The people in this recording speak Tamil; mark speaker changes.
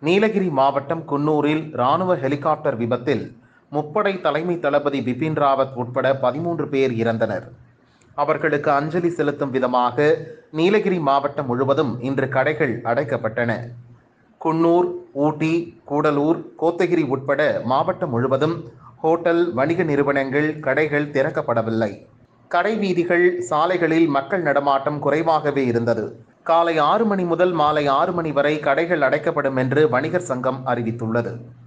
Speaker 1: நீலகிரி மாவட்டம் குன்னூரில் ராணுவ ஹெலிகாப்டர் விபத்தில் முப்படை தலைமை தளபதி பிபின் ராவத் உட்பட பதிமூன்று பேர் இறந்தனர் அவர்களுக்கு அஞ்சலி செலுத்தும் விதமாக நீலகிரி மாவட்டம் முழுவதும் இன்று கடைகள் அடைக்கப்பட்டன குன்னூர் ஊட்டி கூடலூர் கோத்தகிரி உட்பட மாவட்டம் முழுவதும் ஹோட்டல் வணிக நிறுவனங்கள் கடைகள் திறக்கப்படவில்லை கடை வீதிகள் சாலைகளில் மக்கள் நடமாட்டம் குறைவாகவே இருந்தது காலை ஆறு மணி முதல் மாலை ஆறு மணி வரை கடைகள் அடைக்கப்படும் என்று வணிகர் சங்கம் அறிவித்துள்ளது